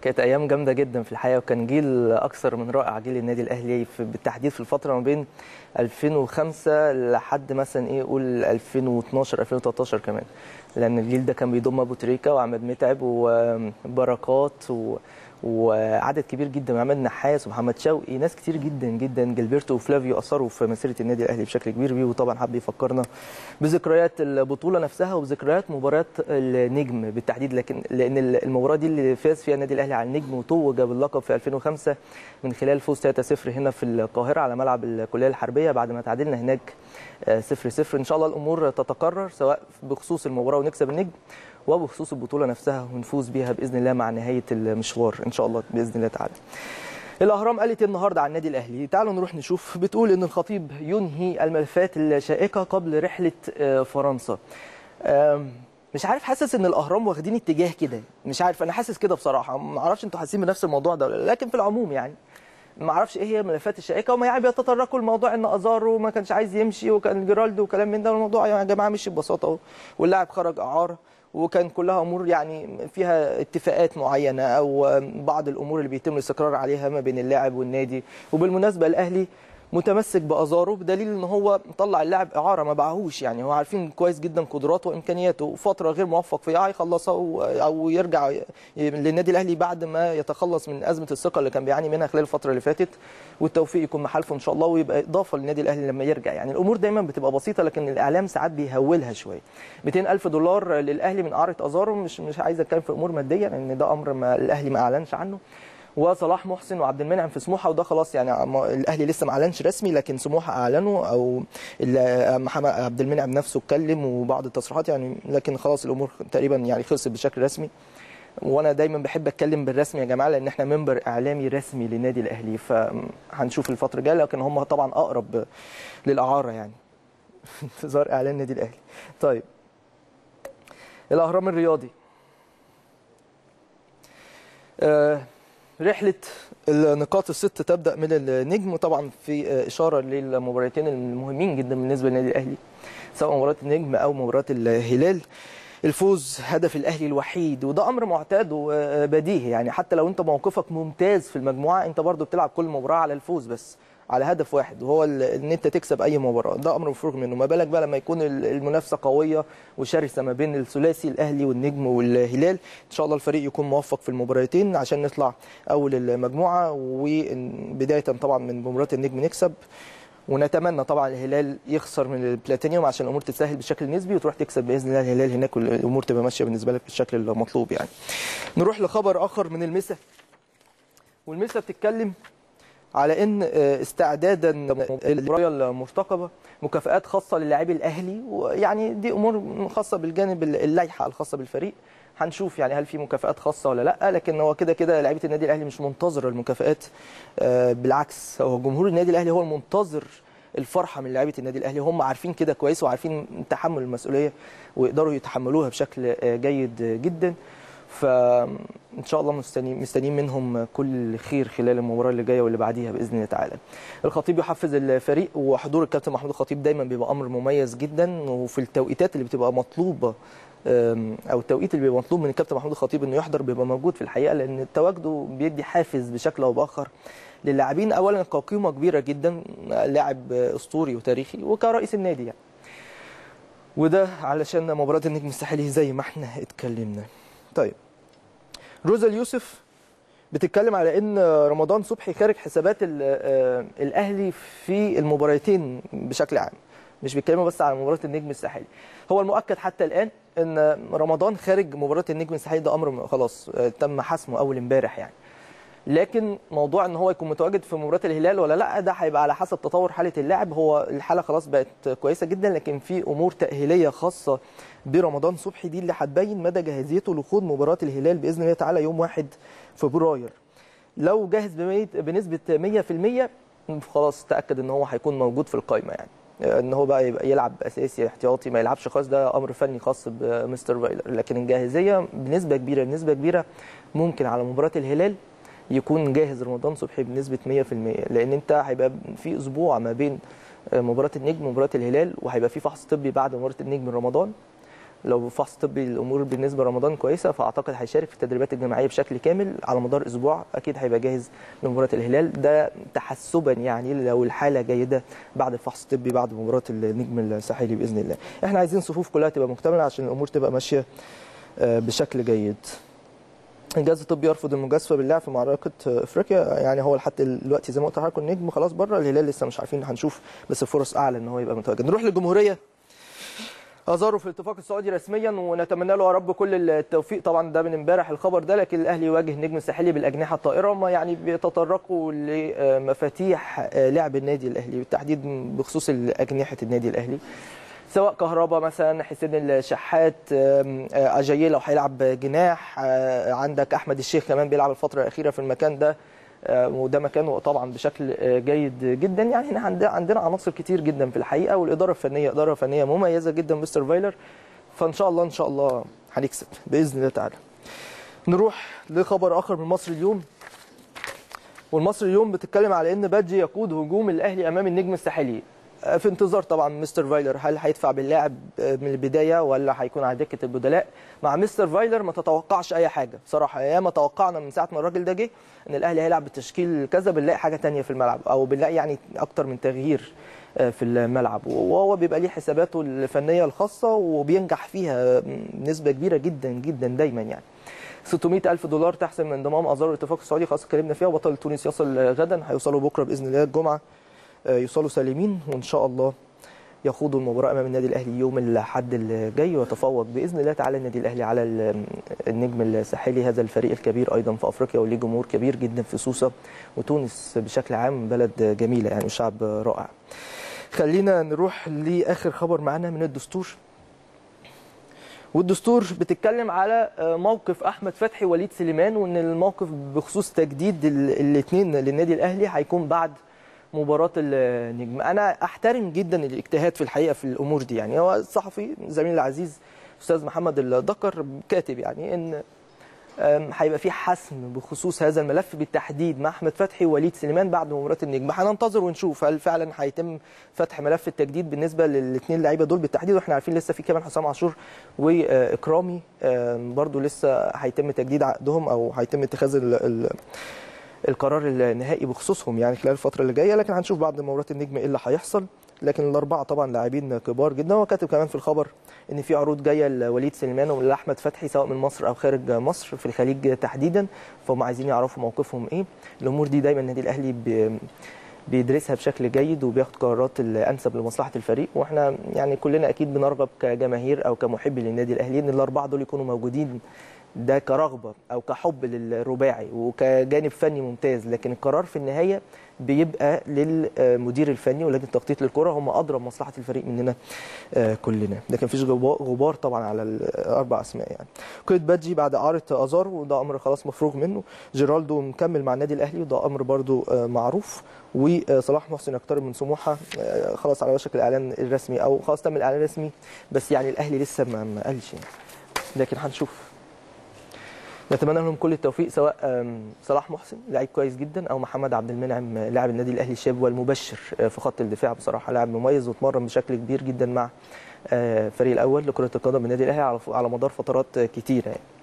كانت ايام جامده جدا في الحقيقه وكان جيل اكثر من رائع جيل النادي الاهلي في بالتحديد في الفتره ما بين 2005 لحد مثلا ايه قول 2012 2013 كمان لان الجيل ده كان بيضم ابو تريكه وعماد متعب وبركات و... وعدد كبير جدا وعماد نحاس ومحمد شوقي ناس كتير جدا جدا جilberto وفلافيو اثروا في مسيره النادي الاهلي بشكل كبير بيه وطبعا حب يفكرنا بذكريات البطوله نفسها وبذكريات مباراه النجم بالتحديد لكن لان المباراه دي اللي فاز فيها النادي الاهلي على النجم وتوج باللقب في 2005 من خلال فوز 3-0 هنا في القاهره على ملعب الكليه الحربيه بعد ما تعادلنا هناك 0-0 ان شاء الله الامور تتكرر سواء بخصوص المباراه ونكسب النجم وبخصوص البطوله نفسها ونفوز بيها باذن الله مع نهايه المشوار ان شاء الله باذن الله تعالى. الاهرام قالت النهارده عن النادي الاهلي تعالوا نروح نشوف بتقول ان الخطيب ينهي الملفات الشائكه قبل رحله فرنسا. مش عارف حاسس ان الاهرام واخدين اتجاه كده مش عارف انا حاسس كده بصراحه ما اعرفش انتوا حاسين بنفس الموضوع ده ولا لكن في العموم يعني ما اعرفش ايه هي الملفات الشائكه وما يعني بيتطرقوا لموضوع ان ازارو ما كانش عايز يمشي وكان جيرالدو وكلام من ده الموضوع يا جماعه مشي ببساطه اهو واللاعب خرج اعاره وكان كلها امور يعني فيها اتفاقات معينه او بعض الامور اللي بيتم الاستقرار عليها ما بين اللاعب والنادي وبالمناسبه الاهلي متمسك بازارو بدليل ان هو طلع اللاعب اعاره ما باعهوش يعني هو عارفين كويس جدا قدراته وامكانياته فتره غير موفق فيها هيخلصها او يرجع للنادي الاهلي بعد ما يتخلص من ازمه الثقه اللي كان بيعاني منها خلال الفتره اللي فاتت والتوفيق يكون محالفه ان شاء الله ويبقى اضافه للنادي الاهلي لما يرجع يعني الامور دايما بتبقى بسيطه لكن الاعلام ساعات بيهولها شويه 200 الف دولار للاهلي من اعاره ازارو مش مش عايز اتكلم في امور ماديه لان ده امر ما الاهلي ما اعلنش عنه وصلاح محسن وعبد المنعم في سموحه وده خلاص يعني الاهلي لسه ما اعلنش رسمي لكن سموحه اعلنوا او محمد عبد المنعم نفسه اتكلم وبعض التصريحات يعني لكن خلاص الامور تقريبا يعني خلصت بشكل رسمي وانا دايما بحب اتكلم بالرسمي يا جماعه لان احنا منبر اعلامي رسمي للنادي الاهلي فهنشوف الفتره الجايه لكن هم طبعا اقرب للاعاره يعني في انتظار اعلان النادي الاهلي طيب الاهرام الرياضي آه رحله النقاط الست تبدا من النجم وطبعا في اشاره للمباراتين المهمين جدا بالنسبه للنادي الاهلي سواء مباراه النجم او مباراه الهلال الفوز هدف الاهلي الوحيد وده امر معتاد وبديهي يعني حتى لو انت موقفك ممتاز في المجموعه انت برضو بتلعب كل مباراه على الفوز بس على هدف واحد وهو ان انت تكسب اي مباراه ده امر مفروغ منه ما بالك بقى لما يكون المنافسه قويه وشرسه ما بين الثلاثي الاهلي والنجم والهلال ان شاء الله الفريق يكون موفق في المباراتين عشان نطلع اول المجموعه وبدايه طبعا من مباراه النجم نكسب ونتمنى طبعا الهلال يخسر من البلاتينيوم عشان الامور تتسهل بشكل نسبي وتروح تكسب باذن الله الهلال هناك والامور تبقى ماشيه بالنسبه لك بالشكل المطلوب يعني. نروح لخبر اخر من المسا والمسا بتتكلم على ان استعدادا للمباراه المرتقبه مكافآت خاصه للاعبي الاهلي ويعني دي امور خاصه بالجانب اللائحه الخاصه بالفريق هنشوف يعني هل في مكافآت خاصه ولا لا لكن هو كده كده لعيبه النادي الاهلي مش منتظره المكافآت بالعكس هو جمهور النادي الاهلي هو المنتظر الفرحه من لعيبه النادي الاهلي هم عارفين كده كويس وعارفين تحمل المسؤوليه ويقدروا يتحملوها بشكل جيد جدا فان شاء الله مستنيين مستنيين منهم كل خير خلال المباراه اللي جايه واللي بعديها باذن الله تعالى. الخطيب يحفز الفريق وحضور الكابتن محمود الخطيب دايما بيبقى امر مميز جدا وفي التوقيتات اللي بتبقى مطلوبه او التوقيت اللي بيبقى مطلوب من الكابتن محمود الخطيب انه يحضر بيبقى موجود في الحقيقه لان تواجده بيدي حافز بشكل او باخر للاعبين اولا كقيمه كبيره جدا لاعب اسطوري وتاريخي وكرئيس النادي يعني. وده علشان مباراه النجم الساحلي زي ما احنا اتكلمنا. طيب روزا اليوسف بتتكلم على ان رمضان صبحي خارج حسابات الاهلي في المباراتين بشكل عام مش بيتكلموا بس على مباراه النجم الساحلي هو المؤكد حتى الان ان رمضان خارج مباراه النجم الساحلي ده امر خلاص تم حسمه اول امبارح يعني لكن موضوع ان هو يكون متواجد في مباراه الهلال ولا لا ده هيبقى على حسب تطور حاله اللاعب هو الحاله خلاص بقت كويسه جدا لكن في امور تاهيليه خاصه برمضان صبحي دي اللي هتبين مدى جاهزيته لخوض مباراه الهلال باذن الله تعالى يوم 1 فبراير لو جاهز بنسبه 100% خلاص تاكد ان هو هيكون موجود في القائمه يعني ان هو بقى يبقى يلعب اساسي احتياطي ما يلعبش خالص ده امر فني خاص بمستر فايلر لكن الجاهزيه بنسبه كبيره بنسبه كبيره ممكن على مباراه الهلال يكون جاهز رمضان صبحي بنسبه 100% لان انت هيبقى في اسبوع ما بين مباراه النجم ومباراه الهلال وهيبقى في فحص طبي بعد مباراه النجم رمضان لو فحص طبي الامور بالنسبه لرمضان كويسه فاعتقد هيشارك في التدريبات الجماعيه بشكل كامل على مدار اسبوع اكيد هيبقى جاهز لمباراه الهلال ده تحسبا يعني لو الحاله جيده بعد الفحص الطبي بعد مباراه النجم الساحلي باذن الله احنا عايزين صفوف كلها تبقى مكتمله عشان الامور تبقى ماشيه آه، بشكل جيد الجهاز الطبي يرفض المجازفه باللعب في معركه افريقيا يعني هو لحد دلوقتي زي ما قلت لحضراتكم النجم خلاص بره الهلال لسه مش عارفين هنشوف بس الفرص اعلى ان هو يبقى متواجد نروح للجمهوريه ازاروا في الاتفاق السعودي رسميا ونتمنى له يا رب كل التوفيق طبعا ده من امبارح الخبر ده لكن الاهلي يواجه النجم الساحلي بالاجنحه الطائره ما يعني بيتطرقوا لمفاتيح لعب النادي الاهلي بالتحديد بخصوص اجنحه النادي الاهلي سواء كهربا مثلا حسين الشحات آم، آه، اجاييه لو هيلعب جناح آه، عندك احمد الشيخ كمان بيلعب الفتره الاخيره في المكان ده آه، وده مكانه طبعا بشكل آه، جيد جدا يعني احنا عند- عندنا عناصر كتير جدا في الحقيقه والاداره الفنيه اداره فنيه مميزه جدا مستر فايلر فان شاء الله ان شاء الله هنكسب باذن الله تعالى نروح لخبر اخر من مصر اليوم والمصري اليوم بتتكلم على ان بادجي يقود هجوم الاهلي امام النجم الساحلي في انتظار طبعا مستر فايلر هل هيدفع باللاعب من البدايه ولا هيكون على دكه البدلاء مع مستر فايلر ما تتوقعش اي حاجه بصراحه يا ما توقعنا من ساعه ما الراجل ده جه ان الاهلي هيلعب بالتشكيل كذا بنلاقي حاجه تانية في الملعب او بنلاقي يعني اكتر من تغيير في الملعب وهو بيبقى ليه حساباته الفنيه الخاصه وبينجح فيها نسبه كبيره جدا جدا دايما يعني 600 ألف دولار تحسن من انضمام أزار الاتفاق السعودي خلاص اتكلمنا فيها وبطل تونس يصل غدا هيوصلوا بكرة بإذن الله الجمعة آه، يوصلوا سالمين وإن شاء الله يخوضوا المباراة أمام النادي الأهلي يوم الأحد الجاي ويتفوق بإذن الله تعالى النادي الأهلي على ال- النجم الساحلي هذا الفريق الكبير أيضا في أفريقيا وليه جمهور كبير جدا في سوسة وتونس بشكل عام بلد جميلة يعني شعب رائع خلينا نروح لآخر خبر معانا من الدستور والدستور بتتكلم على موقف احمد فتحي ووليد سليمان وان الموقف بخصوص تجديد الاثنين للنادي الاهلي هيكون بعد مباراه النجم انا احترم جدا الاجتهاد في الحقيقه في الامور دي يعني هو الصحفي زميلي العزيز استاذ محمد الدكر كاتب يعني ان أم، هيبقى في حسم بخصوص هذا الملف بالتحديد مع احمد فتحي ووليد سليمان بعد مباراه النجم هننتظر ونشوف هل فعلا هيتم فتح ملف التجديد بالنسبه للاثنين لعيبه دول بالتحديد واحنا عارفين لسه في كمان حسام عاشور واكرامي أم، برضو لسه هيتم تجديد عقدهم او هيتم اتخاذ ال ال القرار النهائي بخصوصهم يعني خلال الفتره اللي جايه لكن هنشوف بعد مباراه النجم ايه اللي هيحصل لكن الاربعه طبعا لاعبين كبار جدا هو كاتب كمان في الخبر ان في عروض جايه لوليد سليمان ولاحمد فتحي سواء من مصر او خارج مصر في الخليج تحديدا فهم عايزين يعرفوا موقفهم ايه الامور دي دايما النادي الاهلي بي بيدرسها بشكل جيد وبياخد قرارات الانسب لمصلحه الفريق واحنا يعني كلنا اكيد بنرغب كجماهير او كمحب للنادي الاهلي ان الاربعه دول يكونوا موجودين ده كرغبه او كحب للرباعي وكجانب فني ممتاز لكن القرار في النهايه بيبقى للمدير الفني ولجنه تخطيط للكره هم ادرى بمصلحه الفريق مننا آه، كلنا لكن مفيش غبا- غبار طبعا على الاربع اسماء يعني قيد بادجي بعد اعاره ازار وده امر خلاص مفروغ منه جيرالدو مكمل مع النادي الاهلي وده امر برضو آه، معروف وصلاح محسن يقترب من سموحه آه، خلاص على وشك الاعلان الرسمي او خلاص تم الاعلان الرسمي بس يعني الاهلي لسه ما ما قالش يعني لكن هنشوف نتمنى لهم كل التوفيق سواء آم، صلاح محسن لعيب كويس جدا او محمد عبد المنعم آه، لاعب النادي الاهلي الشاب والمبشر آه، في خط الدفاع بصراحه لاعب مميز واتمرن بشكل كبير جدا مع آه، الفريق الاول لكره القدم النادي الاهلي على على مدار فترات آه، كتيره يعني.